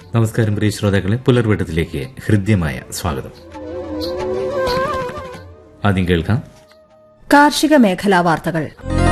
നമസ്കാരം പ്രിയ ശ്രോതാക്കളെ പുലർവട്ടത്തിലേക്ക് ഹൃദ്യമായ സ്വാഗതം ആദ്യം കേൾക്കാം കാർഷിക മേഖലാ വാർത്തകൾ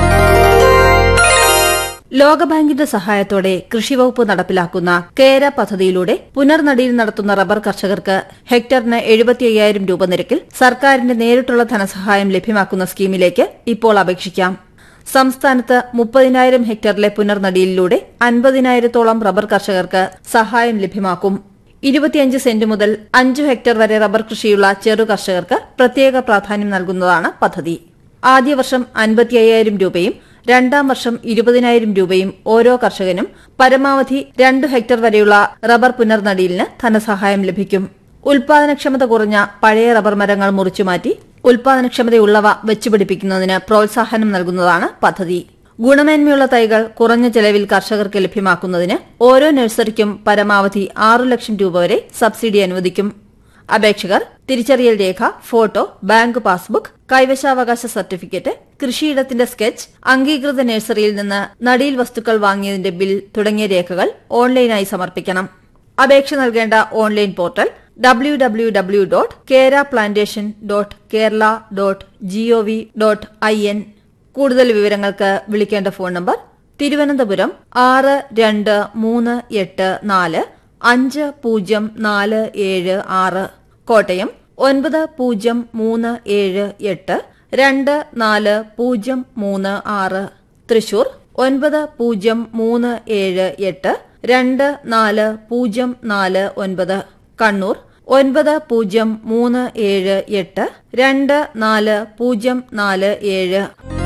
ലോകബാങ്കിന്റെ സഹായത്തോടെ കൃഷിവകുപ്പ് നടപ്പിലാക്കുന്ന കേര പദ്ധതിയിലൂടെ പുനർനടിയിൽ നടത്തുന്ന റബ്ബർ കർഷകർക്ക് ഹെക്ടറിന് എഴുപത്തി അയ്യായിരം രൂപ നിരക്കിൽ സർക്കാരിന്റെ നേരിട്ടുള്ള ധനസഹായം ലഭ്യമാക്കുന്ന സ്കീമിലേക്ക് ഇപ്പോൾ അപേക്ഷിക്കാം സംസ്ഥാനത്ത് മുപ്പതിനായിരം ഹെക്ടറിലെ പുനർനടിയിലൂടെ അൻപതിനായിരത്തോളം റബ്ബർ കർഷകർക്ക് സഹായം ലഭ്യമാക്കും ഇരുപത്തിയഞ്ച് സെന്റ് മുതൽ അഞ്ചു ഹെക്ടർ വരെ റബ്ബർ കൃഷിയുള്ള ചെറു കർഷകർക്ക് പ്രത്യേക പ്രാധാന്യം നൽകുന്നതാണ് പദ്ധതി ആദ്യ വർഷം അൻപത്തി അയ്യായിരം രൂപയും രണ്ടാം വർഷം ഇരുപതിനായിരം രൂപയും ഓരോ കർഷകനും പരമാവധി രണ്ട് ഹെക്ടർ വരെയുള്ള റബ്ബർ പുനർനടീലിന് ധനസഹായം ലഭിക്കും ഉൽപാദനക്ഷമത കുറഞ്ഞ പഴയ റബ്ബർ മരങ്ങൾ മുറിച്ചുമാറ്റി ഉൽപാദനക്ഷമതയുള്ളവ വെച്ചുപിടിപ്പിക്കുന്നതിന് പ്രോത്സാഹനം നൽകുന്നതാണ് പദ്ധതി ഗുണമേന്മയുള്ള തൈകൾ കുറഞ്ഞ ചെലവിൽ കർഷകർക്ക് ലഭ്യമാക്കുന്നതിന് ഓരോ നഴ്സറിക്കും പരമാവധി ആറു ലക്ഷം രൂപ വരെ സബ്സിഡി അനുവദിക്കും അപേക്ഷകർ തിരിച്ചറിയൽ രേഖ ഫോട്ടോ ബാങ്ക് പാസ്ബുക്ക് കൈവശാവകാശ സർട്ടിഫിക്കറ്റ് കൃഷിയിടത്തിന്റെ സ്കെച്ച് അംഗീകൃത നഴ്സറിയിൽ നിന്ന് നടീൽ വസ്തുക്കൾ വാങ്ങിയതിന്റെ ബിൽ തുടങ്ങിയ രേഖകൾ ഓൺലൈനായി സമർപ്പിക്കണം അപേക്ഷ നൽകേണ്ട online portal W W W dot Kera plantation dot Kerala dot G O V dot I N കൂടുതൽ വിവരങ്ങൾക്ക് വിളിക്കേണ്ട ഫോൺ നമ്പർ തിരുവനന്തപുരം ആറ് രണ്ട് മൂന്ന് എട്ട് നാല് അഞ്ച് പൂജ്യം നാല് ഏഴ് ആറ് കോട്ടയം ഒൻപത് പൂജ്യം മൂന്ന് ഏഴ് എട്ട് രണ്ട് നാല് പൂജ്യം മൂന്ന് ആറ് തൃശൂർ ഒൻപത് പൂജ്യം മൂന്ന് ഏഴ് എട്ട് രണ്ട് നാല് പൂജ്യം നാല് ഒൻപത് കണ്ണൂർ ഒൻപത് പൂജ്യം മൂന്ന് ഏഴ് എട്ട് രണ്ട് നാല് പൂജ്യം നാല് ഏഴ്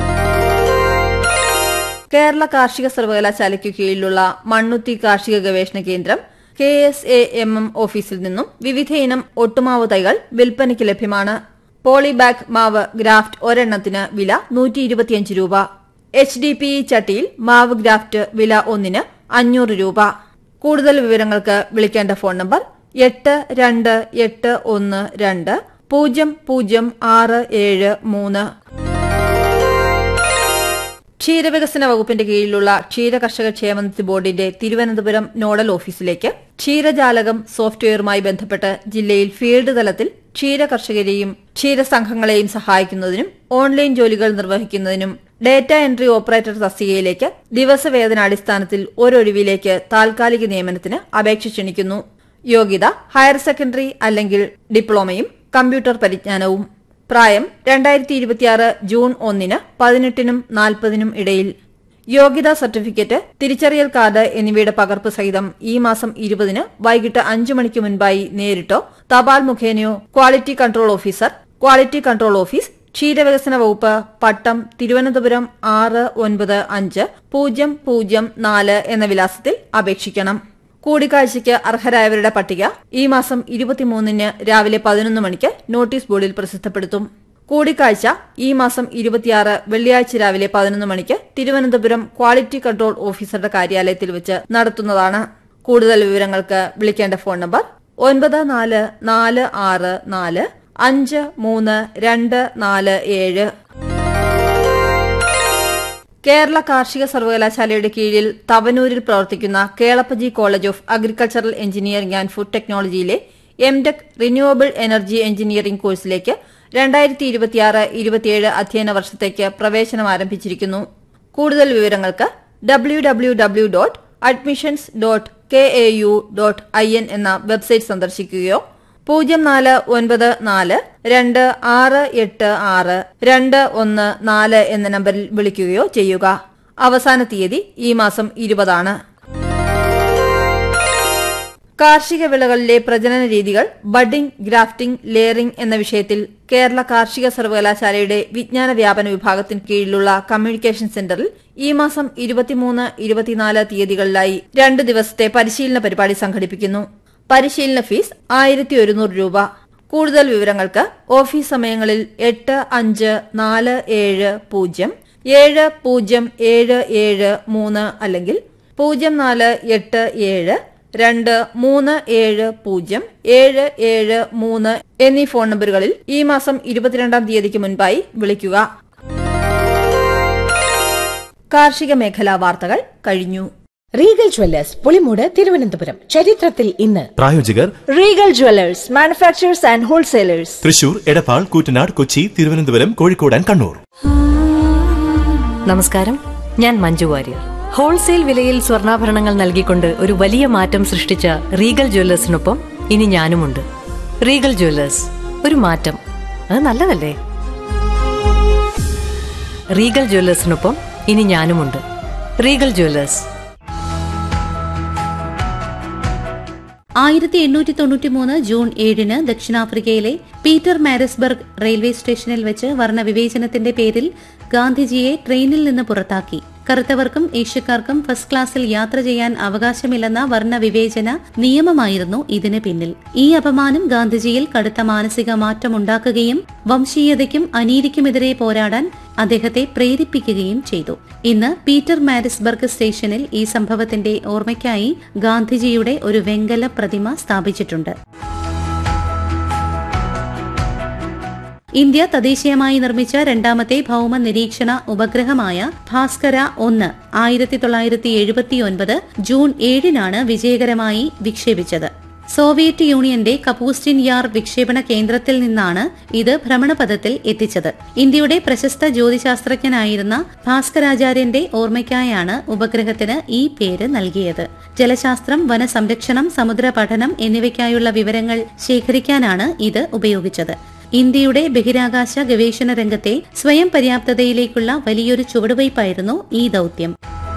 കേരള കാർഷിക സർവകലാശാലയ്ക്ക് കീഴിലുള്ള മണ്ണുത്തി കാർഷിക ഗവേഷണ കേന്ദ്രം K S A M M ഓഫീസിൽ നിന്നും വിവിധ ഇനം ഒട്ടുമാവ് തൈകൾ വിൽപ്പനയ്ക്ക് ലഭ്യമാണ് പോളിബാഗ് മാവ് ഗ്രാഫ്റ്റ് ഒരെണ്ണത്തിന് വില നൂറ്റി ഇരുപത്തിയഞ്ച് രൂപ എച്ച് ഡി പി ചട്ടിയിൽ മാവ് ഗ്രാഫ്റ്റ് വില ഒന്നിന് അഞ്ഞൂറ് രൂപ കൂടുതൽ വിവരങ്ങൾക്ക് വിളിക്കേണ്ട ഫോൺ നമ്പർ എട്ട് രണ്ട് എട്ട് ഒന്ന് രണ്ട് പൂജ്യം പൂജ്യം ആറ് ഏഴ് മൂന്ന് ക്ഷീരവികസന വകുപ്പിന്റെ കീഴിലുള്ള ക്ഷീര കർഷക ക്ഷേമനിധി ബോർഡിന്റെ തിരുവനന്തപുരം നോഡൽ ഓഫീസിലേക്ക് ക്ഷീരജാലകം സോഫ്റ്റ്വെയറുമായി ബന്ധപ്പെട്ട് ജില്ലയിൽ ഫീൽഡ് തലത്തിൽ ക്ഷീര കർഷകരെയും ക്ഷീരസംഘങ്ങളെയും സഹായിക്കുന്നതിനും ഓൺലൈൻ ജോലികൾ നിർവഹിക്കുന്നതിനും ഡാറ്റ എൻട്രി ഓപ്പറേറ്റർ തസ്തികയിലേക്ക് ദിവസവേതനാടിസ്ഥാനത്തിൽ ഒരൊഴിവിലേക്ക് താൽക്കാലിക നിയമനത്തിന് അപേക്ഷ ക്ഷണിക്കുന്നു യോഗ്യത ഹയർ സെക്കൻഡറി അല്ലെങ്കിൽ ഡിപ്ലോമയും കമ്പ്യൂട്ടർ പരിജ്ഞാനവും പ്രായം രണ്ടായിരത്തി ഇരുപത്തിയാറ് ജൂൺ ഒന്നിന് പതിനെട്ടിനും നാൽപ്പതിനും ഇടയിൽ യോഗ്യതാ സർട്ടിഫിക്കറ്റ് തിരിച്ചറിയൽ കാർഡ് എന്നിവയുടെ പകർപ്പ് സഹിതം ഈ മാസം ഇരുപതിന് വൈകിട്ട് അഞ്ചു മണിക്ക് മുൻപായി നേരിട്ടോ തപാൽ മുഖേനയോ quality control officer quality control office ക്ഷീരവികസന വകുപ്പ് പട്ടം തിരുവനന്തപുരം ആറ് ഒൻപത് അഞ്ച് പൂജ്യം പൂജ്യം നാല് എന്ന വിലാസത്തിൽ അപേക്ഷിക്കണം കൂടിക്കാഴ്ചയ്ക്ക് അർഹരായവരുടെ പട്ടിക ഈ മാസം ഇരുപത്തിമൂന്നിന് രാവിലെ പതിനൊന്ന് മണിക്ക് നോട്ടീസ് ബോർഡിൽ പ്രസിദ്ധപ്പെടുത്തും കൂടിക്കാഴ്ച ഈ മാസം ഇരുപത്തിയാറ് വെള്ളിയാഴ്ച രാവിലെ പതിനൊന്ന് മണിക്ക് തിരുവനന്തപുരം ക്വാളിറ്റി കൺട്രോൾ ഓഫീസറുടെ കാര്യാലയത്തിൽ വെച്ച് നടത്തുന്നതാണ് കൂടുതൽ വിവരങ്ങൾക്ക് വിളിക്കേണ്ട ഫോൺ നമ്പർ ഒൻപത് നാല് നാല് ആറ് നാല് അഞ്ച് മൂന്ന് രണ്ട് നാല് ഏഴ് കേരള കാർഷിക സർവകലാശാലയുടെ കീഴിൽ തവനൂരിൽ പ്രവർത്തിക്കുന്ന Kelappaji college of agricultural engineering and food ടെക്നോളജിയിലെ എംടെക് റിന്യൂവബിൾ എനർജി എഞ്ചിനീയറിംഗ് കോഴ്സിലേക്ക് രണ്ടായിരത്തി ഇരുപത്തിയാറ് ഇരുപത്തിയേഴ് അധ്യയന വർഷത്തേക്ക് പ്രവേശനം ആരംഭിച്ചിരിക്കുന്നു കൂടുതൽ വിവരങ്ങൾക്ക് W W W dot admissions dot K A U dot I N എന്ന വെബ്സൈറ്റ് സന്ദർശിക്കുകയോ പൂജ്യം നാല് ഒൻപത് നാല് രണ്ട് ആറ് എട്ട് ആറ് രണ്ട് ഒന്ന് നാല് എന്ന നമ്പറിൽ വിളിക്കുകയോ ചെയ്യുക അവസാന തീയതി ഈ മാസം ഇരുപതാണ് കാർഷിക വിളകളിലെ പ്രജനന രീതികൾ ബഡിംഗ് ഗ്രാഫ്റ്റിംഗ് ലെയറിംഗ് എന്ന വിഷയത്തിൽ കേരള കാർഷിക സർവകലാശാലയുടെ വിജ്ഞാന വ്യാപന വിഭാഗത്തിന് കീഴിലുള്ള കമ്മ്യൂണിക്കേഷൻ സെന്ററിൽ ഈ മാസം ഇരുപത്തിമൂന്ന് ഇരുപത്തിനാല് തീയതികളിലായി രണ്ട് ദിവസത്തെ പരിശീലന പരിപാടി സംഘടിപ്പിക്കുന്നു പരിശീലന ഫീസ് ആയിരത്തി ഒരുന്നൂറ് രൂപ കൂടുതൽ വിവരങ്ങൾക്ക് ഓഫീസ് സമയങ്ങളിൽ എട്ട് അഞ്ച് നാല് ഏഴ് പൂജ്യം ഏഴ് പൂജ്യം ഏഴ് ഏഴ് മൂന്ന് അല്ലെങ്കിൽ പൂജ്യം നാല് എട്ട് ഏഴ് രണ്ട് മൂന്ന് ഏഴ് പൂജ്യം ഏഴ് ഏഴ് മൂന്ന് എന്നീ ഫോൺ നമ്പറുകളിൽ ഈ മാസം ഇരുപത്തിരണ്ടാം തീയതിക്ക് മുൻപായി വിളിക്കുക കാർഷിക മേഖലാ വാർത്തകൾ കഴിഞ്ഞു റീഗൽ ജ്വല്ലേഴ്സ് പുളിമൂട് തിരുവനന്തപുരം ചരിത്രത്തിൽ ഇന്ന് പ്രായോജകർ Regal Jewelers, manufacturers and wholesalers. Thrissur Edappal Koottanad Kochi Thiruvananthapuram Kozhikode and Kannur നമസ്കാരം ഞാൻ മഞ്ജു വാര്യർ ഹോൾസെയിൽ വിലയിൽ സ്വർണ്ണാഭരണങ്ങൾ നൽകിക്കൊണ്ട് ഒരു വലിയ മാറ്റം സൃഷ്ടിച്ച റീഗൽ ജ്വല്ലേഴ്സിനൊപ്പം ഇനി ഞാനുമുണ്ട് റീഗൽ ജ്വല്ലേഴ്സ് ഒരു മാറ്റം അത് നല്ലതല്ലേ റീഗൽ ജ്വല്ലേഴ്സിനൊപ്പം ഇനി ഞാനുമുണ്ട് റീഗൽ ജ്വല്ലേഴ്സ് ആയിരത്തി എണ്ണൂറ്റി തൊണ്ണൂറ്റി മൂന്ന് ജൂൺ ഏഴിന് ദക്ഷിണാഫ്രിക്കയിലെ പീറ്റർ മാരിസ്ബർഗ് റെയിൽവേ സ്റ്റേഷനിൽ വെച്ച് വർണ്ണവിവേചനത്തിന്റെ പേരിൽ ഗാന്ധിജിയെ ട്രെയിനിൽ നിന്ന് പുറത്താക്കി കറുത്തവർക്കും ഏഷ്യക്കാർക്കും ഫസ്റ്റ് ക്ലാസ്സിൽ യാത്ര ചെയ്യാൻ അവകാശമില്ലെന്ന വർണ്ണവിവേചന നിയമമായിരുന്നു ഇതിന് പിന്നിൽ ഈ അപമാനം ഗാന്ധിജിയിൽ കടുത്ത മാനസിക മാറ്റമുണ്ടാക്കുകയും വംശീയതയ്ക്കും അനീതിക്കുമെതിരെ പോരാടാൻ അദ്ദേഹത്തെ പ്രേരിപ്പിക്കുകയും ചെയ്തു ഇന്ന് പീറ്റർ മാരിസ്ബർഗ് സ്റ്റേഷനിൽ ഈ സംഭവത്തിന്റെ ഓർമ്മയ്ക്കായി ഗാന്ധിജിയുടെ ഒരു വെങ്കല പ്രതിമ സ്ഥാപിച്ചിട്ടുണ്ട് ഇന്ത്യ തദ്ദേശീയമായി നിർമ്മിച്ച രണ്ടാമത്തെ ഭൌമ നിരീക്ഷണ ഉപഗ്രഹമായ ഭാസ്കര ഒന്ന് ആയിരത്തി തൊള്ളായിരത്തി എഴുപത്തിയൊൻപത് ജൂൺ ഏഴിനാണ് വിജയകരമായി വിക്ഷേപിച്ചത് സോവിയറ്റ് യൂണിയന്റെ കപൂസ്റ്റിൻ യാർ വിക്ഷേപണ കേന്ദ്രത്തിൽ നിന്നാണ് ഇത് ഭ്രമണപഥത്തിൽ എത്തിച്ചത് ഇന്ത്യയുടെ പ്രശസ്ത ജ്യോതിശാസ്ത്രജ്ഞനായിരുന്ന ഭാസ്കരാചാര്യന്റെ ഓർമ്മയ്ക്കായാണ് ഉപഗ്രഹത്തിന് ഈ പേര് നൽകിയത് ജലശാസ്ത്രം വനസംരക്ഷണം സമുദ്ര പഠനം എന്നിവയ്ക്കായുള്ള വിവരങ്ങൾ ശേഖരിക്കാനാണ് ഇത് ഉപയോഗിച്ചത് ഇന്ത്യയുടെ ബഹിരാകാശ ഗവേഷണ രംഗത്തെ സ്വയം പര്യാപ്തതയിലേക്കുള്ള വലിയൊരു ചുവടുവയ്പായിരുന്നു ഈ ദൌത്യം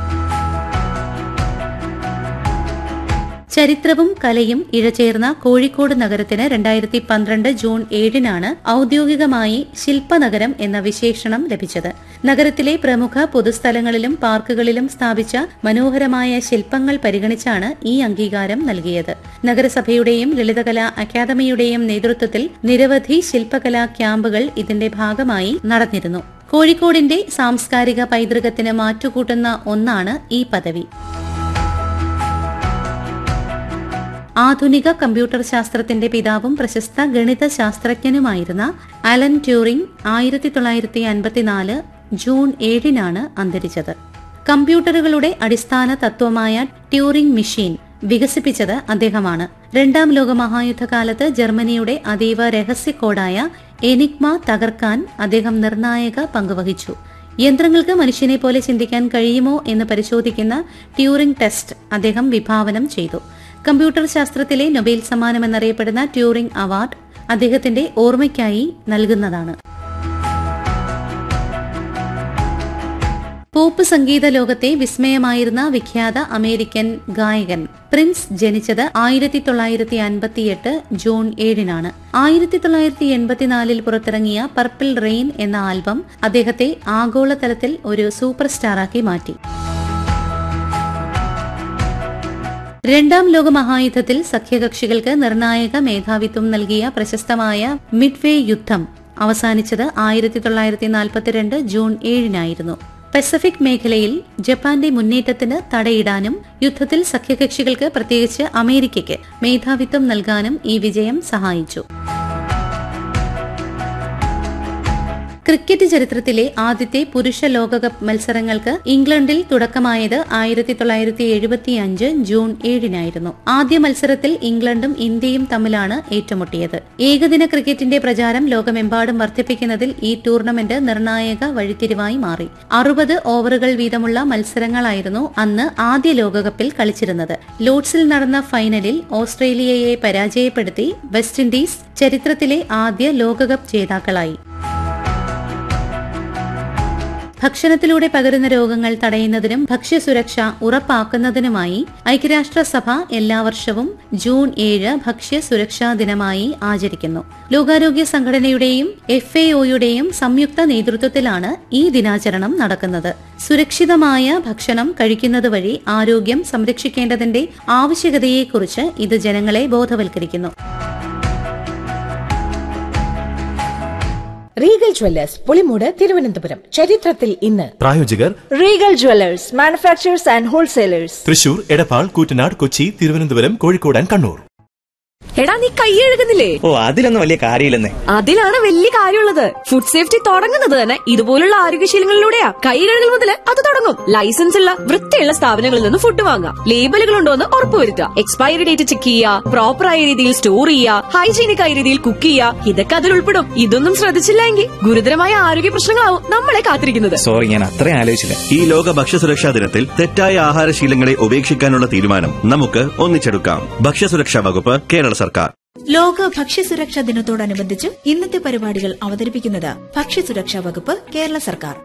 ചരിത്രവും കലയും ഇഴചേർന്ന കോഴിക്കോട് നഗരത്തിന് രണ്ടായിരത്തി പന്ത്രണ്ട് ജൂൺ ഏഴിനാണ് ഔദ്യോഗികമായി ശില്പനഗരം എന്ന വിശേഷണം ലഭിച്ചത് നഗരത്തിലെ പ്രമുഖ പൊതുസ്ഥലങ്ങളിലും പാർക്കുകളിലും സ്ഥാപിച്ച മനോഹരമായ ശില്പങ്ങൾ പരിഗണിച്ചാണ് ഈ അംഗീകാരം നൽകിയത് നഗരസഭയുടെയും ലളിതകലാ അക്കാദമിയുടെയും നേതൃത്വത്തിൽ നിരവധി ശില്പകലാ ക്യാമ്പുകൾ ഇതിന്റെ ഭാഗമായി നടന്നിരുന്നു കോഴിക്കോടിന്റെ സാംസ്കാരിക പൈതൃകത്തിന് മാറ്റുകൂട്ടുന്ന ഒന്നാണ് ഈ പദവി ആധുനിക കമ്പ്യൂട്ടർ ശാസ്ത്രത്തിന്റെ പിതാവും പ്രശസ്ത ഗണിത ശാസ്ത്രജ്ഞനുമായിരുന്ന അലൻ ട്യൂറിംഗ് ആയിരത്തി തൊള്ളായിരത്തി അൻപത്തിനാല് ജൂൺ ഏഴിനാണ് അന്തരിച്ചത് കമ്പ്യൂട്ടറുകളുടെ അടിസ്ഥാന തത്വമായ ട്യൂറിംഗ് മെഷീൻ വികസിപ്പിച്ചത് അദ്ദേഹമാണ് രണ്ടാം ലോക മഹായുദ്ധകാലത്ത് ജർമ്മനിയുടെ അതീവ രഹസ്യ കോഡായ എനിഗ്മ തകർക്കാൻ അദ്ദേഹം നിർണായക പങ്കുവഹിച്ചു യന്ത്രങ്ങൾക്ക് മനുഷ്യനെ പോലെ ചിന്തിക്കാൻ കഴിയുമോ എന്ന് പരിശോധിക്കുന്ന ട്യൂറിംഗ് ടെസ്റ്റ് അദ്ദേഹം വിഭാവനം ചെയ്തു കമ്പ്യൂട്ടർ ശാസ്ത്രത്തിലെ നൊബേൽ സമ്മാനം എന്നറിയപ്പെടുന്ന ട്യൂറിംഗ് അവാർഡ് അദ്ദേഹത്തിന്റെ ഓർമ്മയ്ക്കായി നൽകുന്നതാണ് പോപ്പ് സംഗീത ലോകത്തെ വിസ്മയമായിരുന്ന വിഖ്യാത അമേരിക്കൻ ഗായകൻ പ്രിൻസ് ജനിച്ചത് ആയിരത്തി തൊള്ളായിരത്തി അൻപത്തിയെട്ട് ജൂൺ ഏഴിനാണ് ആയിരത്തി തൊള്ളായിരത്തി എൺപത്തിനാലിൽ പുറത്തിറങ്ങിയ പർപ്പിൾ റെയിൻ എന്ന ആൽബം അദ്ദേഹത്തെ ആഗോളതലത്തിൽ ഒരു സൂപ്പർ സ്റ്റാറാക്കി മാറ്റി രണ്ടാം ലോക മഹായുദ്ധത്തിൽ സഖ്യകക്ഷികൾക്ക് നിർണായക മേധാവിത്വം നൽകിയ പ്രശസ്തമായ മിഡ്വേ യുദ്ധം അവസാനിച്ചത് ആയിരത്തി തൊള്ളായിരത്തി നാൽപ്പത്തിരണ്ട് ജൂൺ ഏഴിനായിരുന്നു പസഫിക് മേഖലയിൽ ജപ്പാന്റെ മുന്നേറ്റത്തിന് തടയിടാനും യുദ്ധത്തിൽ സഖ്യകക്ഷികൾക്ക് പ്രത്യേകിച്ച് അമേരിക്കയ്ക്ക് മേധാവിത്വം നൽകാനും ഈ വിജയം സഹായിച്ചു ക്രിക്കറ്റ് ചരിത്രത്തിലെ ആദ്യത്തെ പുരുഷ ലോകകപ്പ് മത്സരങ്ങൾക്ക് ഇംഗ്ലണ്ടിൽ തുടക്കമായത് ആയിരത്തി തൊള്ളായിരത്തി എഴുപത്തിയഞ്ച് ജൂൺ ഏഴിനായിരുന്നു ആദ്യ മത്സരത്തിൽ ഇംഗ്ലണ്ടും ഇന്ത്യയും തമ്മിലാണ് ഏറ്റുമുട്ടിയത് ഏകദിന ക്രിക്കറ്റിന്റെ പ്രചാരം ലോകമെമ്പാടും വർദ്ധിപ്പിക്കുന്നതിൽ ഈ ടൂർണമെന്റ് നിർണായക വഴിത്തിരിവായി മാറി അറുപത് ഓവറുകൾ വീതമുള്ള മത്സരങ്ങളായിരുന്നു അന്ന് ആദ്യ ലോകകപ്പിൽ കളിച്ചിരുന്നത് ലോഡ്സിൽ നടന്ന ഫൈനലിൽ ഓസ്ട്രേലിയയെ പരാജയപ്പെടുത്തി വെസ്റ്റ് ഇൻഡീസ് ചരിത്രത്തിലെ ആദ്യ ലോകകപ്പ് ജേതാക്കളായി ഭക്ഷണത്തിലൂടെ പകരുന്ന രോഗങ്ങൾ തടയുന്നതിനും ഭക്ഷ്യസുരക്ഷ ഉറപ്പാക്കുന്നതിനുമായി ഐക്യരാഷ്ട്രസഭ എല്ലാ വർഷവും ജൂൺ ഏഴ് ഭക്ഷ്യ സുരക്ഷാ ദിനമായി ആചരിക്കുന്നു ലോകാരോഗ്യ സംഘടനയുടെയും എഫ് എ ഒയുടെയും സംയുക്ത നേതൃത്വത്തിലാണ് ഈ ദിനാചരണം നടക്കുന്നത് സുരക്ഷിതമായ ഭക്ഷണം കഴിക്കുന്നത് വഴി ആരോഗ്യം സംരക്ഷിക്കേണ്ടതിന്റെ ആവശ്യകതയെക്കുറിച്ച് ഇത് ജനങ്ങളെ ബോധവൽക്കരിക്കുന്നു റീഗൽ ജ്വല്ലേഴ്സ് പുളിമൂട് തിരുവനന്തപുരം ചരിത്രത്തിൽ ഇന്ന് പ്രായോജകർ Regal Jewelers, manufacturers and wholesalers. Thrissur Edappal Koottanad Kochi Thiruvananthapuram Kozhikode and Kannur എടാ നീ കൈ എഴുകുന്നില്ലേ ഓ അതിലൊന്നും വലിയ കാര്യമില്ലെന്നേ അതിലാണ് വലിയ കാര്യമുള്ളത് ഫുഡ് സേഫ്റ്റി തുടങ്ങുന്നത് തന്നെ ഇതുപോലുള്ള ആരോഗ്യശീലങ്ങളിലൂടെയാ കൈ കഴുകൽ മുതൽ അത് തുടങ്ങും ലൈസൻസ് ഉള്ള വൃത്തിയുള്ള സ്ഥാപനങ്ങളിൽ നിന്ന് ഫുഡ് വാങ്ങാം ലേബലുകൾ ഉണ്ടോ എന്ന് ഉറപ്പുവരുത്തുക എക്സ്പയറി ഡേറ്റ് ചെക്ക് ചെയ്യുക പ്രോപ്പർ ആയ രീതിയിൽ സ്റ്റോർ ചെയ്യുക ഹൈജീനിക് ആയ രീതിയിൽ കുക്ക് ചെയ്യുക ഇതൊക്കെ അതിൽ ഉൾപ്പെടും ഇതൊന്നും ശ്രദ്ധിച്ചില്ലെങ്കിൽ ഗുരുതരമായ ആരോഗ്യ പ്രശ്നങ്ങളാവും നമ്മളെ കാത്തിരിക്കുന്നത് സോറി ഞാൻ അത്രയും ആലോചിച്ചില്ല ഈ ലോക ഭക്ഷ്യസുരക്ഷാ ദിനത്തിൽ തെറ്റായ ആഹാരശീലങ്ങളെ ഉപേക്ഷിക്കാനുള്ള തീരുമാനം നമുക്ക് ഒന്നിച്ചെടുക്കാം ഭക്ഷ്യസുരക്ഷാ വകുപ്പ് കേരള സർക്കാർ ലോക ഭക്ഷ്യസുരക്ഷാ ദിനത്തോടനുബന്ധിച്ച് ഇന്നത്തെ പരിപാടികൾ അവതരിപ്പിക്കുന്നത് ഭക്ഷ്യസുരക്ഷാ വകുപ്പ് കേരള സർക്കാർ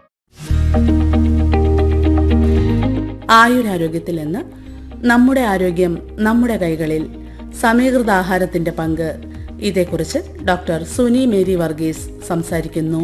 ആയുരാരോഗ്യത്തിൽ നിന്ന് നമ്മുടെ ആരോഗ്യം നമ്മുടെ കൈകളിൽ സമീകൃത ആഹാരത്തിന്റെ പങ്ക് ഇതേക്കുറിച്ച് ഡോക്ടർ സുനി മേരി വർഗീസ് സംസാരിക്കുന്നു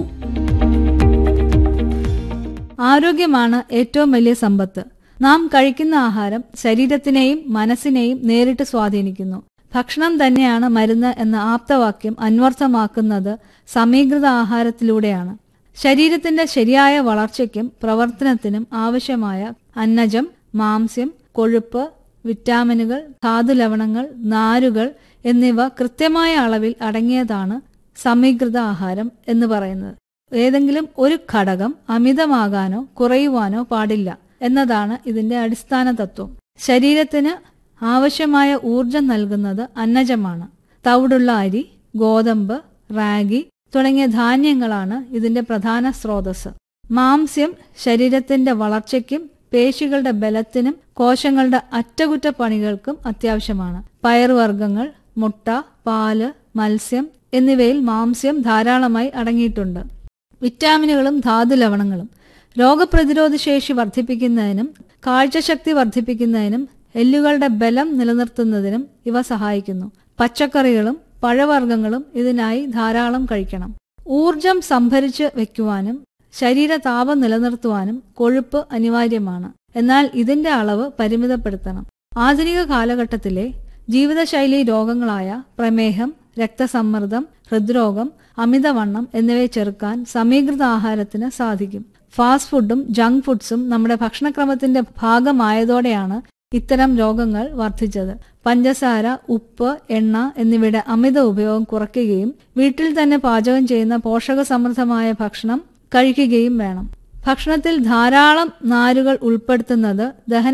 ആരോഗ്യമാണ് ഏറ്റവും വലിയ സമ്പത്ത് നാം കഴിക്കുന്ന ആഹാരം ശരീരത്തിനെയും മനസ്സിനെയും നേരിട്ട് സ്വാധീനിക്കുന്നു ഭക്ഷണം തന്നെയാണ് മരുന്ന് എന്ന ആപ്തവാക്യം അന്വർത്ഥമാക്കുന്നത് സമീകൃത ആഹാരത്തിലൂടെയാണ് ശരീരത്തിന്റെ ശരിയായ വളർച്ചയ്ക്കും പ്രവർത്തനത്തിനും ആവശ്യമായ അന്നജം മാംസ്യം കൊഴുപ്പ് വിറ്റാമിനുകൾ ധാതുലവണങ്ങൾ നാരുകൾ എന്നിവ കൃത്യമായ അളവിൽ അടങ്ങിയതാണ് സമീകൃത ആഹാരം എന്ന് പറയുന്നത് ഏതെങ്കിലും ഒരു ഘടകം അമിതമാകാനോ കുറയുവാനോ പാടില്ല എന്നതാണ് ഇതിന്റെ അടിസ്ഥാന തത്വം ശരീരത്തിന് ആവശ്യമായ ഊർജം നൽകുന്നത് അന്നജമാണ് തവിടുള്ള അരി ഗോതമ്പ് റാഗി തുടങ്ങിയ ധാന്യങ്ങളാണ് ഇതിന്റെ പ്രധാന സ്രോതസ് മാംസ്യം ശരീരത്തിന്റെ വളർച്ചയ്ക്കും പേശികളുടെ ബലത്തിനും കോശങ്ങളുടെ അറ്റകുറ്റപ്പണികൾക്കും അത്യാവശ്യമാണ് പയറുവർഗ്ഗങ്ങൾ മുട്ട പാല് മത്സ്യം എന്നിവയിൽ മാംസ്യം ധാരാളമായി അടങ്ങിയിട്ടുണ്ട് വിറ്റാമിനുകളും ധാതുലവണങ്ങളും രോഗപ്രതിരോധ ശേഷി വർദ്ധിപ്പിക്കുന്നതിനും കാഴ്ചശക്തി വർദ്ധിപ്പിക്കുന്നതിനും എല്ലുകളുടെ ബലം നിലനിർത്തുന്നതിനും ഇവ സഹായിക്കുന്നു പച്ചക്കറികളും പഴവർഗ്ഗങ്ങളും ഇതിനായി ധാരാളം കഴിക്കണം ഊർജം സംഭരിച്ച് വെക്കുവാനും ശരീര താപം നിലനിർത്തുവാനും കൊഴുപ്പ് അനിവാര്യമാണ് എന്നാൽ ഇതിന്റെ അളവ് പരിമിതപ്പെടുത്തണം ആധുനിക കാലഘട്ടത്തിലെ ജീവിതശൈലി രോഗങ്ങളായ പ്രമേഹം രക്തസമ്മർദ്ദം ഹൃദ്രോഗം അമിതവണ്ണം എന്നിവയെ ചെറുക്കാൻ സമീകൃത ആഹാരത്തിന് സാധിക്കും ഫാസ്റ്റ് ഫുഡും ജങ്ക് ഫുഡ്സും നമ്മുടെ ഭക്ഷണക്രമത്തിന്റെ ഭാഗമായതോടെയാണ് ഇത്തരം രോഗങ്ങൾ വർദ്ധിച്ചത് പഞ്ചസാര ഉപ്പ് എണ്ണ എന്നിവയുടെ അമിത ഉപയോഗം കുറയ്ക്കുകയും വീട്ടിൽ തന്നെ പാചകം ചെയ്യുന്ന പോഷകസമൃദ്ധമായ ഭക്ഷണം കഴിക്കുകയും വേണം ഭക്ഷണത്തിൽ ധാരാളം നാരുകൾ ഉൾപ്പെടുത്തുന്നത് ദഹന